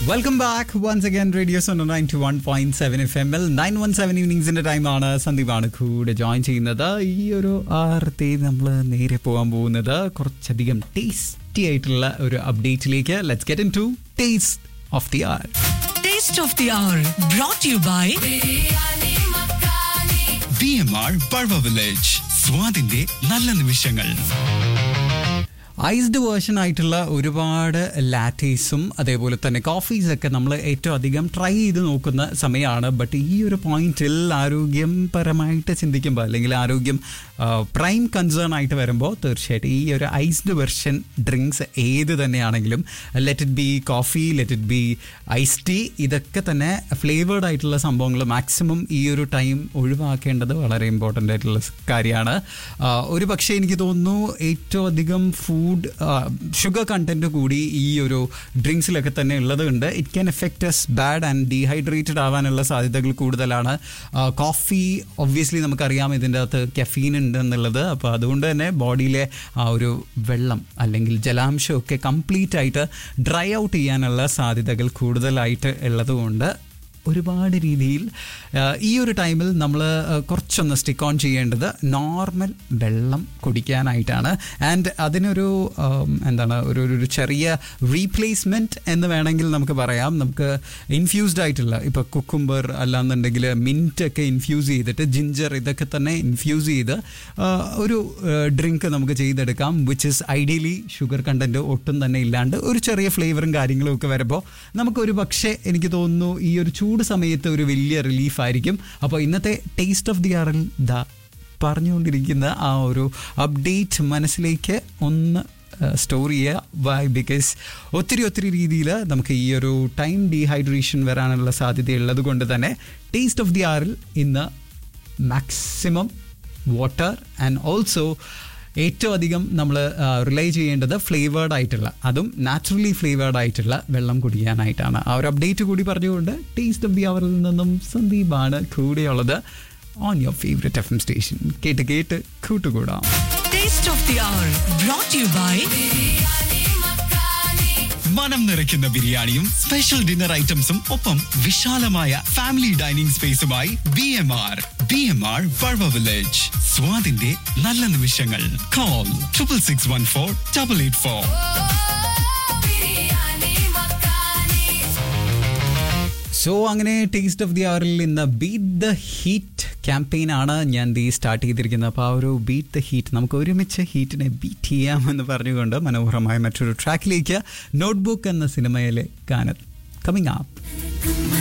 welcome back once again radio zone ninety one point seven F M L nine one seven ഈവനിങ്സിന്റെ ടൈമാണ് സന്ദീപാണ് കൂടെ join ചെയ്യുന്നത് ഈ ഒരു ആർത്തെ നമ്മൾ നേരെ പോകാൻ പോകുന്നത് കുറച്ചധികം ടേസ്റ്റി ആയിട്ടുള്ള ഒരു അപ്ഡേറ്റിലേക്ക് let's get in to taste of the hour Taste of the Hour brought to you by B M R ബൾവ വില്ലേജ് സ്വാദിന്റെ നല്ല നിമിഷങ്ങൾ ഐസ്ഡ് വേർഷൻ ആയിട്ടുള്ള ഒരുപാട് ലാറ്റീസും അതേപോലെ തന്നെ കോഫീസ് ഒക്കെ നമ്മൾ ഏറ്റവും അധികം ട്രൈ ചെയ്ത് നോക്കുന്ന സമയമാണ് ബട്ട് ഈ ഒരു പോയിന്റിൽ ആരോഗ്യപരമായിട്ട് ചിന്തിക്കുമ്പോൾ അല്ലെങ്കിൽ ആരോഗ്യം പ്രൈം കൺസേൺ ആയിട്ട് വരുമ്പോൾ തീർച്ചയായിട്ടും ഈ ഒരു ഐസ്ഡ് വെർഷൻ ഡ്രിങ്ക്സ് ഏത് തന്നെയാണെങ്കിലും let it be coffee let it be ice tea ഇതൊക്കെ തന്നെ ഫ്ലേവേർഡ് ആയിട്ടുള്ള സംഭവങ്ങൾ മാക്സിമം ഈ ഒരു ടൈം ഒഴിവാക്കേണ്ടത് വളരെ ഇമ്പോർട്ടൻ്റ് ആയിട്ടുള്ള കാര്യമാണ് ഒരു പക്ഷേ എനിക്ക് തോന്നുന്നു ഏറ്റവും അധികം ഫുഡ് ഷുഗർ കണ്ടന്റ് കൂടി ഈ ഒരു ഡ്രിങ്ക്സിലൊക്കെ തന്നെ ഉള്ളത് കൊണ്ട് it can effect as bad and dehydrated ആവാനുള്ള സാധ്യതകൾ കൂടുതലാണ് കോഫി ഒബ്വിയസ്ലി നമുക്കറിയാം ഇതിൻ്റെ അകത്ത് കെഫീൻ ഉണ്ട് എന്നുള്ളത് അപ്പോൾ അതുകൊണ്ട് തന്നെ ബോഡിയിലെ ആ ഒരു വെള്ളം അല്ലെങ്കിൽ ജലാംശമൊക്കെ കംപ്ലീറ്റ് ആയിട്ട് ഡ്രൈ ഔട്ട് ചെയ്യാനുള്ള സാധ്യതകൾ കൂടുതലായിട്ട് ഉള്ളതുകൊണ്ട് ഒരുപാട് രീതിയിൽ ആ, ഈ ഒരു ടൈമിൽ നമ്മൾ കുറച്ചൊന്ന് സ്റ്റിക്ക് ഓൺ ചെയ്യേണ്ടത് നോർമൽ വെള്ളം കുടിക്കാനായിട്ടാണ് ആൻഡ് അതിനൊരു ആം, എന്താണ് ഒരു ഒരു ചെറിയ റീപ്ലേസ്മെൻറ്റ് എന്ന് വേണമെങ്കിൽ നമുക്ക് പറയാം നമുക്ക് ഇൻഫ്യൂസ്ഡ് ആയിട്ടുള്ള ഇപ്പോൾ കുക്കുംബർ അല്ലാന്നുണ്ടെങ്കിൽ മിൻറ്റ് ഒക്കെ ഇൻഫ്യൂസ് ചെയ്തിട്ട് ജിഞ്ചർ ഇതൊക്കെ തന്നെ ഇൻഫ്യൂസ് ചെയ്ത് ആ, ഒരു ഡ്രിങ്ക് നമുക്ക് ചെയ്തെടുക്കാം which is ideally sugar content ഒട്ടും തന്നെ ഇല്ലാണ്ട് ഒരു ചെറിയ ഫ്ലേവറും കാര്യങ്ങളും ഒക്കെ വരുമ്പോൾ നമുക്കൊരു പക്ഷേ എനിക്ക് തോന്നുന്നു ഈ ഒരു ചൂട് സമയത്ത് ഒരു വലിയ റിലീഫ് ആയിരിക്കും അപ്പോൾ ഇന്നത്തെ ടേസ്റ്റ് ഓഫ് ദി ആറിൽ ദ പറഞ്ഞുകൊണ്ടിരിക്കുന്ന ആ ഒരു അപ്ഡേറ്റ് മനസ്സിലേക്ക് ഒന്ന് സ്റ്റോർ ചെയ്യുക വൈ ബിക്കോസ് ഒത്തിരി ഒത്തിരി രീതിയിൽ നമുക്ക് ഈ ഒരു ടൈം ഡീഹൈഡ്രേഷൻ വരാനുള്ള സാധ്യതയുള്ളത് കൊണ്ട് തന്നെ ടേസ്റ്റ് ഓഫ് ദി ആറിൽ ഇന്ന് മാക്സിമം വാട്ടർ ആൻഡ് ഓൾസോ ഏറ്റവും അധികം നമ്മൾ റിലൈ ചെയ്യേണ്ടത് ഫ്ലേവേർഡ് ആയിട്ടുള്ള അതും നാച്ചുറലി ഫ്ലേവേർഡ് ആയിട്ടുള്ള വെള്ളം കുടിക്കാനായിട്ടാണ് ആ ഒരു അപ്ഡേറ്റ് കൂടി പറഞ്ഞുകൊണ്ട് ടേസ്റ്റ് ഓഫ് ദി അവറിൽ നിന്നും സന്ദീപാണ് കൂടെയുള്ളത് on your favourite F M station കേട്ട് കേട്ട് കൂട്ടുകൂടാം Taste of the Hour brought to you by മനം നിറയ്ക്കുന്ന ബിരിയാണിയും സ്പെഷ്യൽ ഡിന്നർ ഐറ്റംസും ഒപ്പം വിശാലമായ ഫാമിലി ഡൈനിങ് സ്പേസുമായി B M R B M R ബൾവ വില്ലേജ് സ്വാദിന്റെ നല്ല നിമിഷങ്ങൾ call triple six one four double eight four so അങ്ങനെ ടേസ്റ്റ് ഓഫ് ദി അവറിൽ ഇന്ന് ബീറ്റ് ദ ഹീറ്റ് ക്യാമ്പയിൻ ആണ് ഞാൻ ദീ സ്റ്റാർട്ട് ചെയ്തിരിക്കുന്നത് അപ്പോൾ ആ ഒരു ബീറ്റ് ദ ഹീറ്റ് നമുക്ക് ഒരുമിച്ച് ഹീറ്റിനെ ബീറ്റ് ചെയ്യാമെന്ന് പറഞ്ഞുകൊണ്ട് മനോഹരമായ മറ്റൊരു ട്രാക്കിലേക്ക് നോട്ട്ബുക്ക് എന്ന സിനിമയിലെ ഗാനം കമ്മിങ് ആപ്പ്